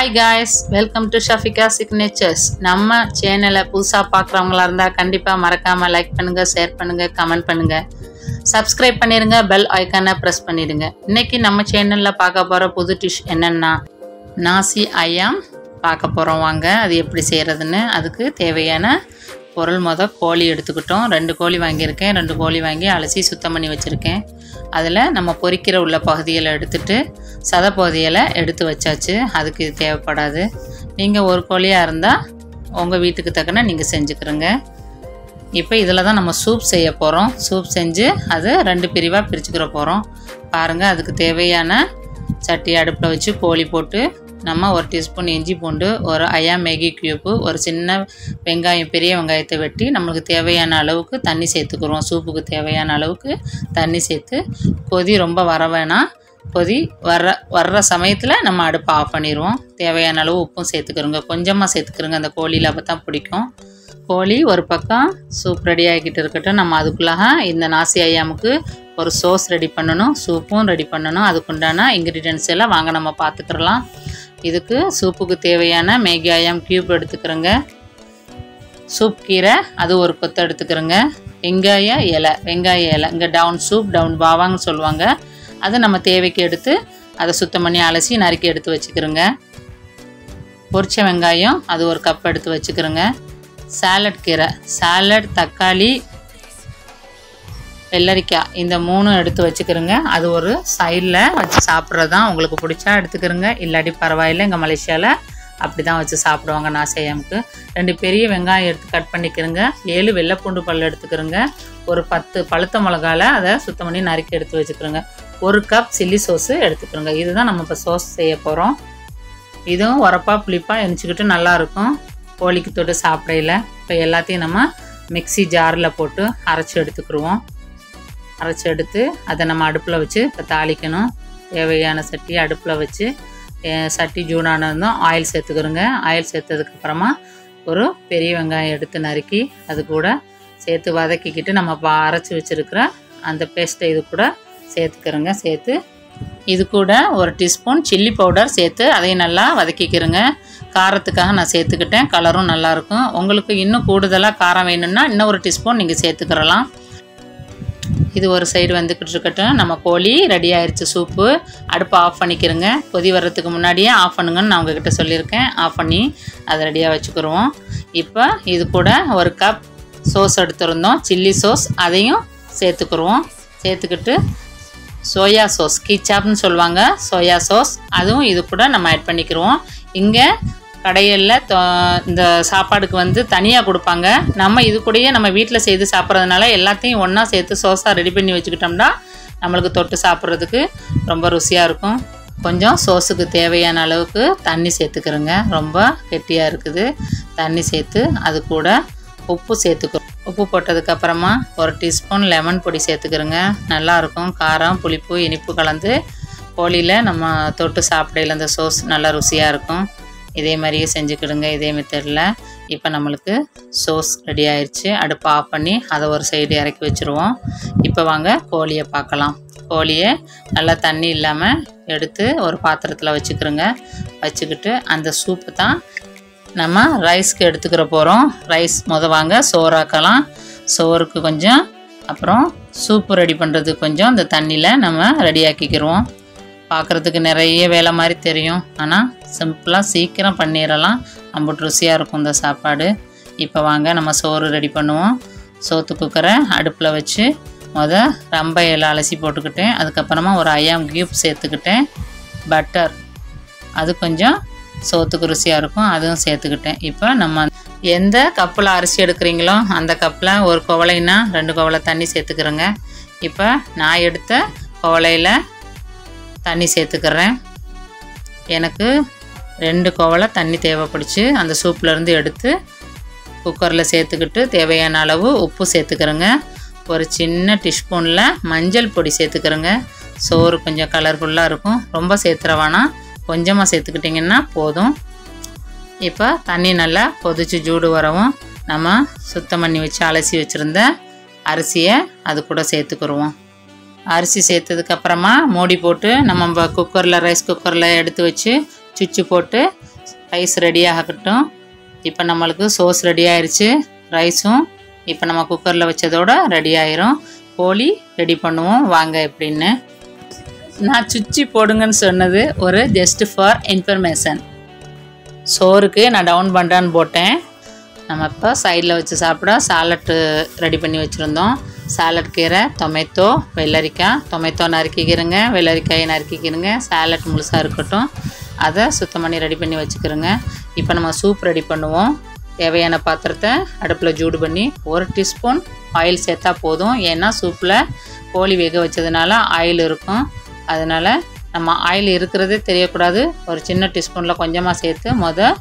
Hi guys welcome to Shafika signatures நம்ம சேனலை புதுசாக பார்க்குறவங்களா இருந்தால் கண்டிப்பாக மறக்காமல் லைக் பண்ணுங்கள் ஷேர் பண்ணுங்கள் கமெண்ட் பண்ணுங்கள் சப்ஸ்கிரைப் பண்ணிடுங்க பெல் ஐக்கானை ப்ரெஸ் பண்ணிடுங்க இன்னைக்கு நம்ம சேனலில் பார்க்க போகிற புது டிஷ் என்னென்னா நாசி ஐயாம் பார்க்க போகிறோம் வாங்க அது எப்படி செய்கிறதுன்னு அதுக்கு தேவையான பொருள் மொத கோழி எடுத்துக்கிட்டோம் ரெண்டு கோழி வாங்கியிருக்கேன் ரெண்டு கோழி வாங்கி அலசி சுத்தம் பண்ணி வச்சுருக்கேன் அதில் நம்ம பொரிக்கிற உள்ள பகுதிகளை எடுத்துட்டு சத பகுதிகளை எடுத்து வச்சாச்சு அதுக்கு இது தேவைப்படாது நீங்கள் ஒரு கோழியாக இருந்தால் உங்கள் வீட்டுக்கு தக்கன நீங்கள் செஞ்சுக்கிறோங்க இப்போ இதில் தான் நம்ம சூப் செய்ய போகிறோம் சூப் செஞ்சு அது ரெண்டு பிரிவாக பிரிச்சுக்கிற போகிறோம் பாருங்கள் அதுக்கு தேவையான சட்டி அடுப்பில் வச்சு கோழி போட்டு நம்ம ஒரு டீஸ்பூன் இஞ்சி பூண்டு ஒரு ஐயா மேகி க்யூப்பு ஒரு சின்ன வெங்காயம் பெரிய வெங்காயத்தை வெட்டி நம்மளுக்கு தேவையான அளவுக்கு தண்ணி சேர்த்துக்குறோம் சூப்புக்கு தேவையான அளவுக்கு தண்ணி சேர்த்து கொதி ரொம்ப வர வேணாம் கொதி வர்ற வர்ற சமயத்தில் நம்ம அடுப்பை ஆஃப் பண்ணிடுவோம் தேவையான அளவு உப்பும் சேர்த்துக்கிறோங்க கொஞ்சமாக சேர்த்துக்கிறோங்க அந்த கோழியில் அப்போ தான் பிடிக்கும் கோழி ஒரு பக்கம் சூப் ரெடி ஆகிக்கிட்டு இருக்கட்டும் நம்ம அதுக்குள்ளாக இந்த நாசி ஐயாமுக்கு ஒரு சோஸ் ரெடி பண்ணணும் சூப்பும் ரெடி பண்ணணும் அதுக்குண்டான இன்க்ரீடியன்ஸ் எல்லாம் வாங்க நம்ம பார்த்துக்கிறலாம் இதுக்கு சூப்புக்கு தேவையான மேகி ஐயாம் க்யூப் எடுத்துக்கிறோங்க சூப் கீரை அது ஒரு கொத்து எடுத்துக்கிறோங்க வெங்காய இலை வெங்காய இலை இங்கே டவுன் சூப் டவுன் பாவான்னு சொல்லுவாங்க அதை நம்ம தேவைக்கு எடுத்து அதை சுத்தம் பண்ணி அலசி நறுக்கி எடுத்து வச்சுக்கிறோங்க பொரிச்ச வெங்காயம் அது ஒரு கப் எடுத்து வச்சுக்கிறோங்க சாலட் கீரை சாலட் தக்காளி வெள்ளரிக்காய் இந்த மூணும் எடுத்து வச்சுக்கிறோங்க அது ஒரு சைடில் வச்சு சாப்பிட்றது தான் உங்களுக்கு பிடிச்சா எடுத்துக்கிறோங்க இல்லாட்டி பரவாயில்லை இங்கே மலேசியாவில் அப்படி தான் வச்சு சாப்பிடுவாங்க நாசையாமுக்கு ரெண்டு பெரிய வெங்காயம் எடுத்து கட் பண்ணிக்கிறோங்க ஏழு வெள்ளைப்பூண்டு பல் எடுத்துக்கிறோங்க ஒரு பத்து பழுத்த மிளகால அதை சுத்தம் பண்ணி நறுக்கி எடுத்து வச்சுக்கிறோங்க ஒரு கப் சில்லி சோஸு எடுத்துக்கிறோங்க இதுதான் நம்ம இப்போ சோஸ் செய்ய போகிறோம் இதுவும் உரப்பா புளிப்பாக எரிச்சிக்கிட்டு நல்லாயிருக்கும் கோழிக்கு தொட்டு சாப்பிடையில இப்போ எல்லாத்தையும் நம்ம மிக்சி ஜாரில் போட்டு அரைச்சி எடுத்துக்கிடுவோம் அரைச்சி எடுத்து அதை நம்ம அடுப்பில் வச்சு இப்போ தாளிக்கணும் தேவையான சட்டி அடுப்பில் வச்சு சட்டி ஜூடானதும் ஆயில் சேர்த்துக்கிறோங்க ஆயில் சேர்த்ததுக்கப்புறமா ஒரு பெரிய வெங்காயம் எடுத்து நறுக்கி அது கூட சேர்த்து வதக்கிக்கிட்டு நம்ம இப்போ அரைச்சி வச்சுருக்கிற அந்த பேஸ்ட்டை இது கூட சேர்த்துக்கிறோங்க சேர்த்து இது கூட ஒரு டீஸ்பூன் சில்லி பவுடர் சேர்த்து அதையும் நல்லா வதக்கிக்கிறோங்க காரத்துக்காக நான் சேர்த்துக்கிட்டேன் கலரும் நல்லாயிருக்கும் உங்களுக்கு இன்னும் கூடுதலாக காரம் வேணும்னா இன்னும் ஒரு டீஸ்பூன் நீங்கள் சேர்த்துக்கிறலாம் இது ஒரு சைடு வந்துக்கிட்டு இருக்கட்டும் நம்ம கோழி ரெடி ஆயிடுச்சு சூப்பு அடுப்பை ஆஃப் பண்ணிக்கிறோங்க கொதி வர்றதுக்கு முன்னாடியே ஆஃப் பண்ணுங்கன்னு நான் உங்ககிட்ட சொல்லியிருக்கேன் ஆஃப் பண்ணி அதை ரெடியாக வச்சுக்கிடுவோம் இப்போ இது கூட ஒரு கப் சோஸ் எடுத்துருந்தோம் சில்லி சோஸ் அதையும் சேர்த்துக்குருவோம் சேர்த்துக்கிட்டு சோயா சோஸ் கீச்சாப்னு சொல்லுவாங்க சோயா சோஸ் அதுவும் இது கூட நம்ம ஆட் பண்ணிக்கிடுவோம் இங்கே கடைகளில் இந்த சாப்பாடுக்கு வந்து தனியாக கொடுப்பாங்க நம்ம இது கூடயே நம்ம வீட்டில் செய்து சாப்பிட்றதுனால எல்லாத்தையும் ஒன்றா சேர்த்து சோஸாக ரெடி பண்ணி வச்சுக்கிட்டோம்னா நம்மளுக்கு தொட்டு சாப்பிட்றதுக்கு ரொம்ப ருசியாக இருக்கும் கொஞ்சம் சோஸுக்கு தேவையான அளவுக்கு தண்ணி சேர்த்துக்கிறோங்க ரொம்ப கெட்டியாக இருக்குது தண்ணி சேர்த்து அது கூட உப்பு சேர்த்துக்கிறோம் உப்பு போட்டதுக்கப்புறமா ஒரு டீஸ்பூன் லெமன் பொடி சேர்த்துக்கிறோங்க நல்லாயிருக்கும் காரம் புளிப்பு இனிப்பு கலந்து கோழியில் நம்ம தொட்டு சாப்பிடையில் அந்த சோஸ் நல்லா ருசியாக இருக்கும் இதே மாதிரியே செஞ்சுக்கிடுங்க இதே மெத்தடில் இப்போ நம்மளுக்கு சோஸ் ரெடி ஆயிடுச்சு அடுப்பை ஆஃப் பண்ணி அதை ஒரு சைடு இறக்கி வச்சுருவோம் இப்போ வாங்க கோழியை பார்க்கலாம் கோழியை நல்லா தண்ணி இல்லாமல் எடுத்து ஒரு பாத்திரத்தில் வச்சுக்கிறோங்க வச்சுக்கிட்டு அந்த சூப்பு தான் நம்ம ரைஸ்க்கு எடுத்துக்கிற போகிறோம் ரைஸ் முத வாங்க சோறாக்கலாம் சோறுக்கு கொஞ்சம் அப்புறம் சூப்பு ரெடி பண்ணுறதுக்கு கொஞ்சம் இந்த தண்ணியில் நம்ம ரெடி ஆக்கிக்கிடுவோம் பார்க்குறதுக்கு நிறைய வேலை மாதிரி தெரியும் ஆனால் சிம்பிளாக சீக்கிரம் பண்ணிடலாம் ரொம்ப ருசியாக இருக்கும் இந்த சாப்பாடு இப்போ வாங்க நம்ம சோறு ரெடி பண்ணுவோம் சோத்து குக்கரை அடுப்பில் வச்சு முத ரம்ப இலை அலசி போட்டுக்கிட்டேன் அதுக்கப்புறமா ஒரு ஐயாம் கியூப் சேர்த்துக்கிட்டேன் பட்டர் அது கொஞ்சம் சோத்துக்கு ருசியாக இருக்கும் அதுவும் சேர்த்துக்கிட்டேன் இப்போ நம்ம எந்த கப்பில் அரிசி எடுக்கிறீங்களோ அந்த கப்பில் ஒரு குவளைனா ரெண்டு குவளை தண்ணி சேர்த்துக்கிறோங்க இப்போ நான் எடுத்த குவளையில் தண்ணி சேர்த்துக்கிறேன் எனக்கு ரெண்டு குவளை தண்ணி தேவைப்படுச்சு அந்த சூப்லேருந்து எடுத்து குக்கரில் சேர்த்துக்கிட்டு தேவையான அளவு உப்பு சேர்த்துக்கிறேங்க ஒரு சின்ன டிஸ்பூனில் மஞ்சள் பொடி சேர்த்துக்கிறேங்க சோறு கொஞ்சம் கலர்ஃபுல்லாக இருக்கும் ரொம்ப சேர்த்துறவானா கொஞ்சமாக சேர்த்துக்கிட்டிங்கன்னா போதும் இப்போ தண்ணி நல்லா கொதிச்சு ஜூடு வரவும் நம்ம சுத்தம் பண்ணி வச்சு அலசி வச்சுருந்த அரிசியை அது கூட சேர்த்துக்குருவோம் அரிசி சேர்த்ததுக்கப்புறமா மூடி போட்டு நம்ம குக்கரில் ரைஸ் குக்கரில் எடுத்து வச்சு சுவிட்சு போட்டு ரைஸ் ரெடி ஆகட்டும் இப்போ நம்மளுக்கு சோஸ் ரெடி ஆயிருச்சு ரைஸும் இப்போ நம்ம குக்கரில் வச்சதோட ரெடி ஆயிரும் கோழி ரெடி பண்ணுவோம் வாங்க எப்படின்னு நான் சுச்சி போடுங்கன்னு சொன்னது ஒரு ஜஸ்ட் ஃபார் இன்ஃபர்மேஷன் சோறுக்கு நான் டவுன் பண்ணுறான்னு போட்டேன் நம்ம இப்போ சைடில் வச்சு சாப்பிட சாலட்டு ரெடி பண்ணி வச்சுருந்தோம் சாலட் கீரை டொமேட்டோ வெள்ளரிக்காய் டொமேட்டோ நறுக்கிக்கிறேங்க வெள்ளரிக்காயை நறுக்கிக்கிறேங்க சாலட் முழுசாக இருக்கட்டும் அதை சுத்தம் பண்ணி ரெடி பண்ணி வச்சுக்கிறோங்க இப்போ நம்ம சூப் ரெடி பண்ணுவோம் தேவையான பாத்திரத்தை அடுப்பில் ஜூடு பண்ணி ஒரு டீஸ்பூன் ஆயில் சேர்த்தா போதும் ஏன்னா சூப்பில் கோழி வேக வச்சதுனால ஆயில் இருக்கும் அதனால் நம்ம ஆயில் இருக்கிறதே தெரியக்கூடாது ஒரு சின்ன டீஸ்பூனில் கொஞ்சமாக சேர்த்து மொதல்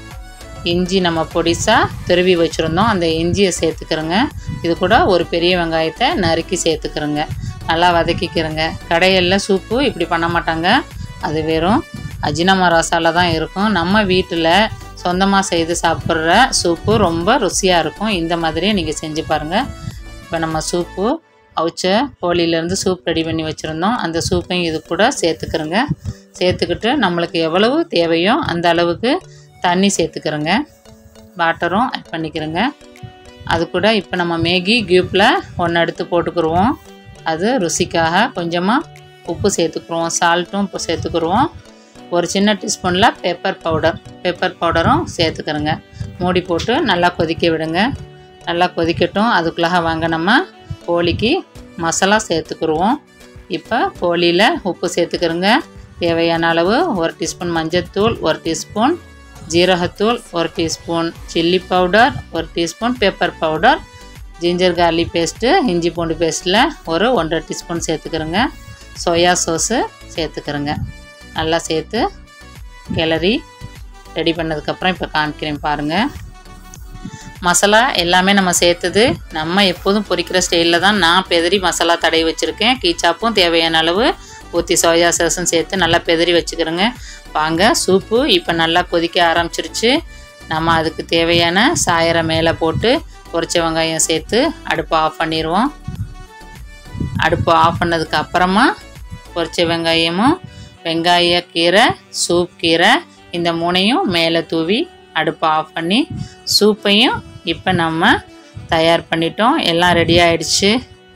இஞ்சி நம்ம பொடிசாக துருவி வச்சுருந்தோம் அந்த இஞ்சியை சேர்த்துக்கிறோங்க இது கூட ஒரு பெரிய வெங்காயத்தை நறுக்கி சேர்த்துக்கிறோங்க நல்லா வதக்கிக்கிறோங்க கடையில் சூப்பு இப்படி பண்ண மாட்டாங்க அது வெறும் அஜினமா மசாலா தான் இருக்கும் நம்ம வீட்டில் சொந்தமாக செய்து சாப்பிட்ற சூப்பு ரொம்ப ருசியாக இருக்கும் இந்த மாதிரியே நீங்கள் செஞ்சு பாருங்கள் இப்போ நம்ம சூப்பு அவிச்ச கோழியிலேருந்து சூப் ரெடி பண்ணி வச்சுருந்தோம் அந்த சூப்பையும் இது கூட சேர்த்துக்கிறோங்க சேர்த்துக்கிட்டு நம்மளுக்கு எவ்வளவு தேவையோ அந்த அளவுக்கு தண்ணி சேர்த்துக்கிறோங்க வாட்டரும் ஆட் பண்ணிக்கிறோங்க அது கூட இப்போ நம்ம மேகி கியூப்பில் ஒன்று எடுத்து போட்டுக்கிருவோம் அது ருசிக்காக கொஞ்சமாக உப்பு சேர்த்துக்குருவோம் சால்ட்டும் உப்பு சேர்த்துக்குருவோம் ஒரு சின்ன டீஸ்பூனில் பெப்பர் பவுடர் பெப்பர் பவுடரும் சேர்த்துக்கிறோங்க மூடி போட்டு நல்லா கொதிக்க விடுங்க நல்லா கொதிக்கட்டும் அதுக்குள்ளாக வாங்க நம்ம கோழிக்கு மசாலா சேர்த்துக்குருவோம் இப்போ கோழியில் உப்பு சேர்த்துக்கிறோங்க தேவையான அளவு ஒரு டீஸ்பூன் மஞ்சள்தூள் ஒரு டீஸ்பூன் ஜீரகத்தூள் ஒரு டீஸ்பூன் சில்லி பவுடர் ஒரு teaspoon pepper powder ginger garlic paste இஞ்சி பூண்டு பேஸ்ட்டில் ஒரு ஒன்றரை டீஸ்பூன் சேர்த்துக்கிறோங்க சோயா சோஸு சேர்த்துக்கிறோங்க நல்லா சேர்த்து கிளறி ரெடி பண்ணதுக்கப்புறம் இப்போ காமிக்கிறேன் பாருங்கள் மசாலா எல்லாமே நம்ம சேர்த்தது நம்ம எப்போதும் பொரிக்கிற ஸ்டைலில் தான் நான் பெதறி மசாலா தடவி வச்சுருக்கேன் கீச்சாப்பும் தேவையான அளவு ஊற்றி சோயா சாஸும் சேர்த்து நல்லா பெதறி வச்சுக்கிறோங்க வாங்க சூப்பு இப்போ நல்லா கொதிக்க ஆரம்பிச்சிருச்சு நம்ம அதுக்கு தேவையான சாயரை மேலே போட்டு பொரிச்ச வெங்காயம் சேர்த்து அடுப்பை ஆஃப் பண்ணிடுவோம் அடுப்பு ஆஃப் பண்ணதுக்கு அப்புறமா பொரிச்ச வெங்காயமும் வெங்காய கீரை சூப் கீரை இந்த மூணையும் மேலே தூவி அடுப்பை ஆஃப் பண்ணி சூப்பையும் இப்போ நம்ம தயார் பண்ணிட்டோம் எல்லாம் ரெடி ஆயிடுச்சு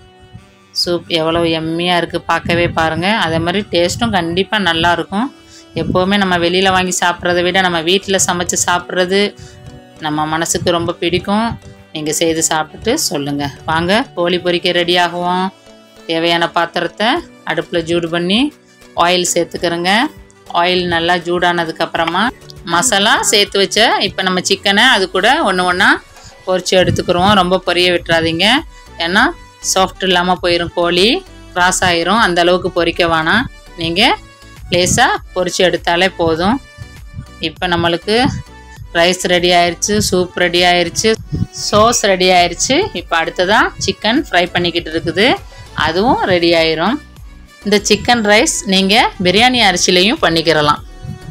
சூப் எவ்வளோ எம்மியாக இருக்குது பார்க்கவே பாருங்கள் அதே மாதிரி டேஸ்ட்டும் கண்டிப்பாக நல்லாயிருக்கும் எப்போவுமே நம்ம வெளியில் வாங்கி சாப்பிட்றத விட நம்ம வீட்டில் சமைச்சு சாப்பிட்றது நம்ம மனசுக்கு ரொம்ப பிடிக்கும் நீங்கள் செய்து சாப்பிட்டுட்டு சொல்லுங்கள் வாங்க கோழி பொரிக்க ரெடி ஆகுவோம் தேவையான பாத்திரத்தை அடுப்பில் ஜூடு பண்ணி ஆயில் சேர்த்துக்கிறோங்க ஆயில் நல்லா ஜூடானதுக்கப்புறமா மசாலா சேர்த்து வச்ச இப்போ நம்ம சிக்கனை அது கூட ஒன்று ஒன்றா பொரிச்சு எடுத்துக்கிறோம் ரொம்ப பொரிய விட்டுறாதீங்க ஏன்னா சாஃப்ட் இல்லாமல் போயிடும் கோழி கிராஸ் ஆயிரும் அந்த அளவுக்கு பொரிக்க வேணாம் நீங்கள் லேசாக பொரிச்சு எடுத்தாலே போதும் இப்போ நம்மளுக்கு ரைஸ் ரெடி ஆயிருச்சு சூப் ரெடி ஆயிருச்சு சோஸ் ரெடி ஆயிருச்சு இப்போ அடுத்ததாக சிக்கன் ஃப்ரை பண்ணிக்கிட்டு இருக்குது அதுவும் ரெடி ஆயிரும் இந்த சிக்கன் ரைஸ் நீங்கள் பிரியாணி அரிசிலையும் பண்ணிக்கிறலாம்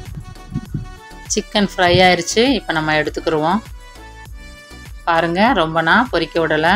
சிக்கன் ஃப்ரை ஆயிருச்சு இப்போ நம்ம எடுத்துக்கிடுவோம் பாருங்கள் ரொம்ப நான் பொரிக்க விடலை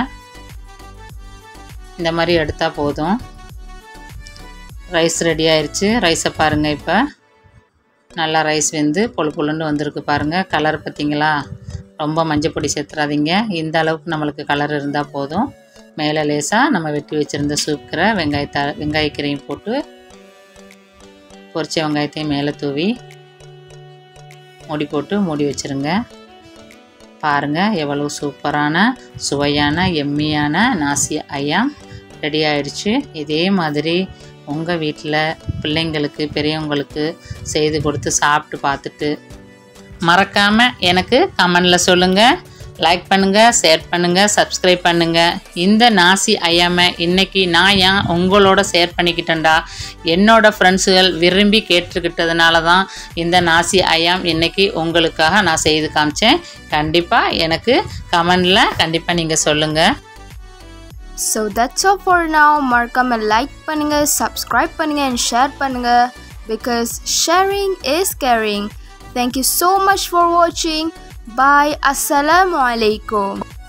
இந்த மாதிரி எடுத்தால் போதும் ரைஸ் ரெடி ஆயிருச்சு ரைஸை பாருங்கள் இப்போ நல்லா ரைஸ் வெந்து பொழு பொழுன்னு வந்திருக்கு பாருங்கள் கலர் பார்த்தீங்களா ரொம்ப மஞ்சள் பொடி சேர்த்துறாதீங்க இந்த அளவுக்கு நம்மளுக்கு கலர் இருந்தால் போதும் மேலே லேசாக நம்ம வெட்டி வச்சுருந்த சூப்கிற வெங்காயத்த வெங்காயக்கீரையும் போட்டு பொரிச்ச வெங்காயத்தையும் மேலே தூவி மூடி போட்டு மூடி வச்சுருங்க பாருங்கள் எவ்வளோ சூப்பரான சுவையான எம்மியான நாசி ஐயாம் ரெடி ஆயிடுச்சு இதே மாதிரி உங்கள் வீட்டில் பிள்ளைங்களுக்கு பெரியவங்களுக்கு செய்து கொடுத்து சாப்பிட்டு பார்த்துட்டு மறக்காமல் எனக்கு கமெண்டில் சொல்லுங்கள் லைக் பண்ணுங்கள் ஷேர் பண்ணுங்கள் சப்ஸ்கிரைப் பண்ணுங்கள் இந்த நாசி ஐயாமை இன்னைக்கு நான் ஏன் உங்களோட ஷேர் பண்ணிக்கிட்டேன்டா என்னோட ஃப்ரெண்ட்ஸுகள் விரும்பி கேட்டுக்கிட்டதுனால தான் இந்த நாசி ஐயாம் இன்னைக்கு உங்களுக்காக நான் செய்து காமிச்சேன் கண்டிப்பாக எனக்கு கமெண்டில் கண்டிப்பாக நீங்கள் சொல்லுங்கள் So that's all for now. மறக்காம லைக் பண்ணுங்க சப்ஸ்கிரைப் பண்ணுங்க and ஷேர் பண்ணுங்க because sharing is caring. Thank you so much for watching. Bye. Assalamu alaikum.